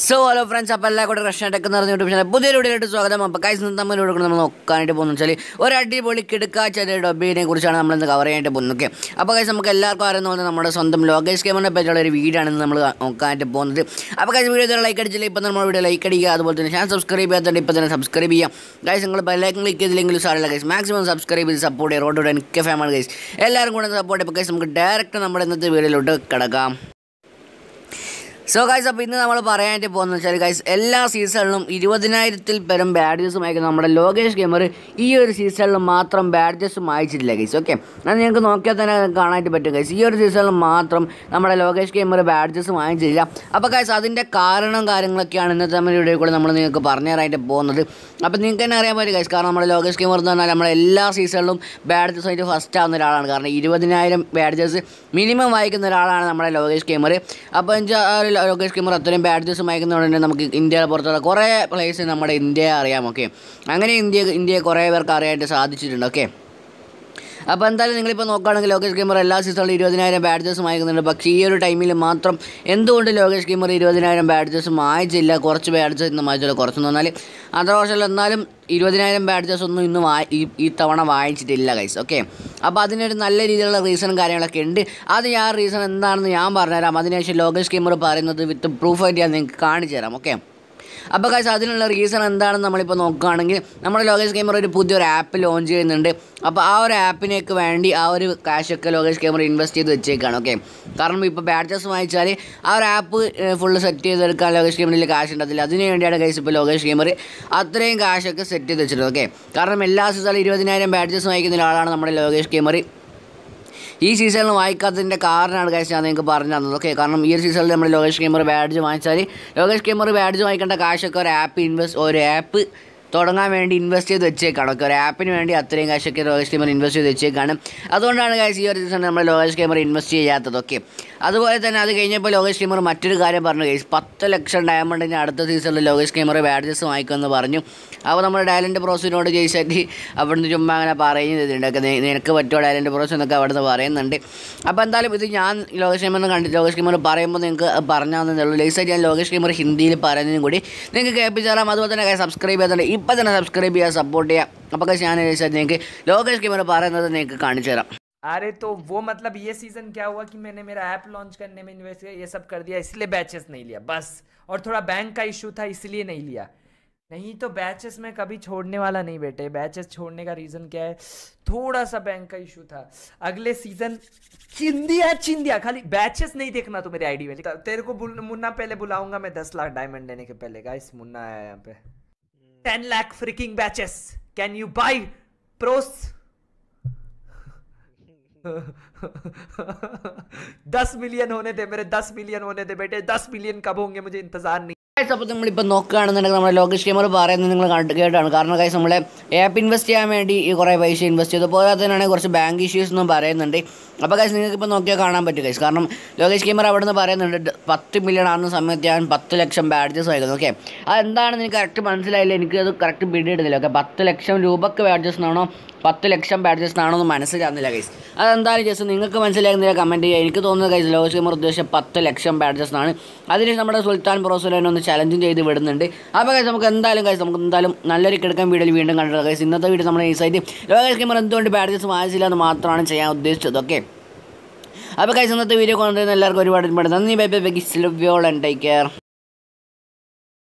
so hello friends അപ്പോൾ എല്ലാ കൂടെ റഷ്യ ടെക്ക് എന്ന് പറഞ്ഞ യൂട്യൂബ് ചാനൽ പുതിയ വീഡിയോയിലോട്ട് സ്വാഗതം അപ്പോൾ കൈസ് തമ്മിൽ കൊടുക്കുന്നത് നമ്മൾ നോക്കാനായിട്ട് പോകുന്നു വെച്ചാൽ ഒരു അടിപൊളി കിടക്കാച്ച ഡൊബീനെ കുറിച്ചാണ് നമ്മൾ ഇന്ന് കവർ ചെയ്യാനായിട്ട് പോകുന്നത് ഓക്കെ അപ്പോൾ കൈസ് നമുക്ക് എല്ലാവർക്കും അറിയുന്ന പോലെ നമ്മുടെ സ്വന്തം ലോകേഷ് കേമറിനെ പറ്റിയുള്ള ഒരു വീഡിയോ ആണ് ഇന്ന് നമ്മൾ നോക്കാനായിട്ട് പോകുന്നത് അപ്പോൾ കൈസ് വീഡിയോ ലൈക്ക് അടിച്ചില്ല ഇപ്പോൾ നമ്മൾ വീഡിയോ ലൈക്ക് അടിക്കുക അതുപോലെ തന്നെ ഞാൻ സബ്സ്ക്രൈബ് ചെയ്യാത്തതുകൊണ്ട് ഇപ്പോൾ തന്നെ സബ്സ്ക്രൈബ് ചെയ്യാം ഗൈസ് നിങ്ങൾ ബെല്ലൈക്കൻ ക്ലിക്ക് ചെയ്തില്ലെങ്കിലും സാറില്ല ഗൈസ് മാക്സിമം സബ്സ്ക്രൈബ് ചെയ്ത് സപ്പോർട്ട് ചെയ്യുക റോഡ് എനിക്ക് ഫാമാണ് ഗൈസ് എല്ലാവരും കൂടെ സപ്പോർട്ട് ചെയ്യുമ്പോൾ ഗൈസ് നമുക്ക് ഡയറക്റ്റ് നമ്മുടെ ഇന്നത്തെ വീഡിയോയിലോട്ട് കിടക്കാം സോ ഗൈസ് അപ്പോൾ ഇന്ന് നമ്മൾ പറയാനായിട്ട് പോകുന്നത് വെച്ചാൽ ഗൈസ് എല്ലാ സീസണിലും ഇരുപതിനായിരത്തിൽ പരം ബാഡ്ജസും അയക്കുന്ന നമ്മുടെ ലോകേഷ് ഗെയിമർ ഈ ഒരു സീസണിൽ മാത്രം ബാഡ്ജസും അയച്ചിട്ടില്ല ഗൈസ് ഓക്കെ അത് നിങ്ങൾക്ക് നോക്കിയാൽ തന്നെ കാണാനായിട്ട് പറ്റും ഗൈസ് ഈ ഒരു സീസണിൽ മാത്രം നമ്മുടെ ലോകേഷ് ഗെയിമർ ബാഡ്ജസും വാങ്ങിച്ചില്ല അപ്പോൾ ഗൈസ് അതിൻ്റെ കാരണം കാര്യങ്ങളൊക്കെയാണ് ഇന്നത്തെ നമ്മുടെ വീഡിയോ കൂടെ നമ്മൾ നിങ്ങൾക്ക് പറഞ്ഞു തരാനായിട്ട് പോകുന്നത് അപ്പോൾ നിങ്ങൾക്ക് തന്നെ അറിയാൻ പറ്റും ഗൈസ് കാരണം നമ്മുടെ ലോകേഷ് ഗെയിമർ എന്ന് പറഞ്ഞാൽ നമ്മുടെ എല്ലാ സീസണിലും ബാഡ്ജസ് ആയിട്ട് ഫസ്റ്റ് ആവുന്ന ഒരാളാണ് കാരണം ഇരുപതിനായിരം ബാഡ്ജസ് മിനിമം വായിക്കുന്ന ഒരാളാണ് നമ്മുടെ ലോകേഷ് ഗെയിമർ അപ്പോൾ വെച്ചാൽ ലോകേഷ് ഗെയിമർ അത്രയും ബാഡ്ജസ് വായിക്കുന്നതുകൊണ്ട് നമുക്ക് ഇന്ത്യയുടെ പുറത്തുള്ള കുറേ പ്ലേസ് നമ്മുടെ ഇന്ത്യയെ അറിയാം ഓക്കെ അങ്ങനെ ഇന്ത്യ ഇന്ത്യയെ കുറേ പേർക്ക് അറിയാനായിട്ട് സാധിച്ചിട്ടുണ്ട് ഓക്കെ അപ്പോൾ എന്തായാലും നിങ്ങളിപ്പോൾ നോക്കുകയാണെങ്കിൽ ലോകേഷ് ഗെയിമർ എല്ലാ സീസണിലും ഇരുപതിനായിരം ബാഡ്ജസ് വാങ്ങിക്കുന്നുണ്ട് പക്ഷേ ഈ ഒരു ടൈമിൽ മാത്രം എന്തുകൊണ്ട് ലോകേഷ് ഗെയിമർ ഇരുപതിനായിരം ബാഡ്ജസ് വാങ്ങിച്ചില്ല കുറച്ച് ബാഡ്ജസ് ഇന്ന് വാങ്ങിച്ചില്ല കുറച്ചെന്ന് പറഞ്ഞാൽ അതർവശാൽ എന്നാലും ഇരുപതിനായിരം ബാഡ്ജസ് ഒന്നും ഇന്ന് വാ ഈ ഈ തവണ വാങ്ങിച്ചിട്ടില്ല ഗൈസ് ഓക്കെ അപ്പോൾ അതിനൊരു നല്ല രീതിയിലുള്ള റീസണും കാര്യങ്ങളൊക്കെ ഉണ്ട് അത് ഞാൻ റീസൺ എന്താണെന്ന് ഞാൻ പറഞ്ഞുതരാം അതിനുശേഷം ലോകേഷ് ഗെയിമർ പറയുന്നത് വിത്ത് പ്രൂഫായിട്ട് ഞാൻ നിങ്ങൾക്ക് കാണിച്ചു തരാം ഓക്കെ അപ്പോൾ കാശ് അതിനുള്ള റീസൺ എന്താണെന്ന് നമ്മളിപ്പോൾ നോക്കുകയാണെങ്കിൽ നമ്മുടെ ലോകേഷ് ഗെയിമർ ഒരു പുതിയൊരു ആപ്പ് ലോഞ്ച് ചെയ്യുന്നുണ്ട് അപ്പോൾ ആ ഒരു ആപ്പിനേക്ക് വേണ്ടി ആ ഒരു കാശൊക്കെ ലോകേഷ് ഗെയിമർ ഇൻവെസ്റ്റ് ചെയ്ത് വെച്ചേക്കാണ് ഓക്കെ കാരണം ഇപ്പോൾ ബാഡ്ജസ് വാങ്ങിച്ചാൽ ആ ഒരു ആപ്പ് ഫുള്ള് സെറ്റ് ചെയ്തെടുക്കാൻ ലോകേഷ് ഗെയിമറിൽ കാശ് ഉണ്ടാവില്ല അതിന് വേണ്ടിയാണ് കൈസ് ഇപ്പോൾ ലോകേഷ് ഗെയിമർ അത്രയും കാശൊക്കെ സെറ്റ് ചെയ്ത് വെച്ചിട്ടുണ്ട് ഓക്കെ കാരണം എല്ലാ സീസണിലും ഇരുപതിനായിരം ബാഡ്ജസ് വാങ്ങിക്കുന്ന ഒരാളാണ് നമ്മുടെ ലോകേഷ് ഗെയിമർ ഈ സീസണിൽ വായിക്കാത്തതിൻ്റെ കാരണമാണ് കാശ് ഞാൻ നിങ്ങൾക്ക് പറഞ്ഞു തന്നത് ഓക്കെ കാരണം ഈ ഒരു സീസണിൽ നമ്മൾ ലോകേഷ് ഗെയിമർ ബാഡ്ജ് വാങ്ങിച്ചാൽ ലോകേഷ് ഗെയിമർ ബാഡ്ജ് വാങ്ങിക്കേണ്ട കാശൊക്കെ ഒരു ആപ്പ് ഇൻവെസ്റ്റ് ഒരു ആപ്പ് തുടങ്ങാൻ വേണ്ടി ഇൻവെസ്റ്റ് ചെയ്ത് വെച്ചേക്കാണ് ഓക്കെ ഒരു ആപ്പിന് വേണ്ടി അത്രയും കാശൊക്കെ ലോകേഷ് ഗെയിമർ ഇൻവെസ്റ്റ് ചെയ്ത് വെച്ചേക്കാണ് അതുകൊണ്ടാണ് കാശ് ഈ ഒരു സീസണിൽ നമ്മൾ ലോകേഷ് ഗെയിമർ ഇൻവെസ്റ്റ് ചെയ്യാത്തത് ഓക്കെ അതുപോലെ തന്നെ അത് കഴിഞ്ഞപ്പോൾ ലോകേഷ് ഗെയിമർ മറ്റൊരു കാര്യം പറഞ്ഞു കേസ് പത്ത് ലക്ഷം ഡയമണ്ടിന് അടുത്ത സീസണിൽ ലോകേഷ് ഗെയിമർ ബാഡ്ജസ് വാങ്ങിക്കുമെന്ന് പറഞ്ഞു അപ്പോൾ നമ്മൾ ഡയലൻ്റ് പ്രോസിനോട് ചോദിച്ചിട്ട് അവിടുന്ന് ചുമ്മാ അങ്ങനെ പറയുന്നുണ്ട് ഒക്കെ നി- നിനക്ക് പറ്റുമോ ഡയലൻ്റ് പ്രോസ് എന്നൊക്കെ അവിടുന്ന് പറയുന്നുണ്ട് അപ്പോൾ എന്തായാലും ഇത് ഞാൻ ലോകേഷ് ഗെയിമറിന് കണ്ടി ലോകേഷ് ഗെയിമർ പറയുമ്പോൾ നിങ്ങൾക്ക് പറഞ്ഞു തന്നേ ലേസായിട്ട് ഞാൻ ലോകേഷ് ഗെയിമർ ഹിന്ദിയിൽ പറയുന്നതും കൂടി നിങ്ങൾക്ക് കേൾപ്പിച്ചു തരാം അതുപോലെ തന്നെ സബ്സ്ക്രൈബ് ചെയ്തിട്ടുണ്ട് ഇപ്പം തന്നെ സബ്സ്ക്രൈബ് ചെയ്യുക സപ്പോർട്ട് ചെയ്യുക അപ്പോൾ ഞാൻ ലേസായിട്ട് നിങ്ങൾക്ക് ലോകേഷ് ഗെയിമർ പറയുന്നത് നിങ്ങൾക്ക് കാണിച്ചു തരാം अरे तो वो मतलब ये सीजन क्या हुआ कि मैंने मेरा ऐप लॉन्च करने में इन्वेस्ट किया ये सब कर दिया इसलिए बैचेस नहीं लिया बस और थोड़ा बैंक का इशू था इसलिए नहीं लिया नहीं तो बैचेस में कभी छोड़ने वाला नहीं बेटे बैचेस छोड़ने का रीजन क्या है थोड़ा सा बैंक का इशू था अगले सीजन चिंदिया चिंदिया खाली बैचेस नहीं देखना तो मेरे आईडी में त- तेरे को बुल, मुन्ना पहले बुलाऊंगा मैं दस लाख डायमंड देने के पहले गाइस मुन्ना आया यहाँ पे ten lakh freaking badges can you buy bros दस मिलियन होने दे मेरे दस मिलियन होने दे बेटे दस मिलियन कब होंगे मुझे इंतजार नहीं ഗൈസ് അപ്പോൾ നമ്മളിപ്പോൾ നോക്കുകയാണെന്നുണ്ടെങ്കിൽ നമ്മുടെ ലോകേഷ് ഗെയിമർ പറയുന്നത് നിങ്ങൾ കണ്ട് കേട്ടാണ് കാരണം ഗൈസ് നമ്മളെ ആപ്പ് ഇൻവെസ്റ്റ് ചെയ്യാൻ വേണ്ടി ഈ കുറേ പൈസ ഇൻവെസ്റ്റ് ചെയ്തു പോരാതെ തന്നെയാണ് കുറച്ച് ബാങ്ക് ഇഷ്യൂസ് എന്നും പറയുന്നുണ്ട് അപ്പോൾ ഗൈസ് നിങ്ങൾക്ക് ഇപ്പോൾ നോക്കിയാൽ കാണാൻ പറ്റും ഗൈസ് കാരണം ലോകേഷ് ഗെയിമർ അവിടെ നിന്ന് പറയുന്നുണ്ട് ഡ- പത്ത് മില്യൺ ആകുന്ന സമയത്ത് ഞാൻ പത്ത് ലക്ഷം ബാഡ്ജസ് വായിക്കുന്നു ഓക്കെ അതെന്താണെന്ന് എനിക്ക് കറക്റ്റ് മനസ്സിലായില്ല എനിക്ക് അത് കറക്റ്റ് പിടിയിടുന്നില്ല ഓക്കെ പത്ത് ലക്ഷം രൂപക്ക് ബാഡ്ജസ് ആണോ പത്ത് ലക്ഷം ബാഡ്ജസ് ആണോ എന്ന് മനസ്സിലാകുന്നില്ല ഗൈസ് അതെന്തായാലും ജസ്റ്റ് നിങ്ങൾക്ക് മനസ്സിലാകുന്നില്ല കമൻറ്റ് ചെയ്യുക എനിക്ക് തോന്നുന്നത് ഗൈസ് ലോകേഷ് ഗെയിമർ ഉദ്ദേശിച്ച പത്ത് ലക്ഷം ബാഡ്ജസ് ആണ് അതിന് നമ്മുടെ സുൽത്താൻ പ്രോസുലനെ ഒന്ന് ചലഞ്ചും ചെയ്ത് വിടുന്നുണ്ട് അപ്പോൾ ഗൈസ് നമുക്ക് എന്തായാലും ഗൈസ് നമുക്ക് എന്തായാലും നല്ലൊരു കിടക്കാൻ വീഡിയോയിൽ വീണ്ടും കണ്ടത് ഗൈസ് ഇന്നത്തെ വീഡിയോ നമ്മൾ ഈ സൈറ്റ് ലോകേഷ് ഗെയിമർ എന്തുകൊണ്ട് ബാഡ്ജസ് വാങ്ങിച്ചില്ല എന്ന് മാത്രമാണ് ചെയ്യാൻ ഉദ്ദേശിച്ചത് ഓക്കെ അപ്പോൾ ഗൈസ് ഇന്നത്തെ വീഡിയോ കൊണ്ടുവരുന്ന എല്ലാവർക്കും ഒരുപാട് ഒരുപാട് നന്ദി bye bye bye love you all and take care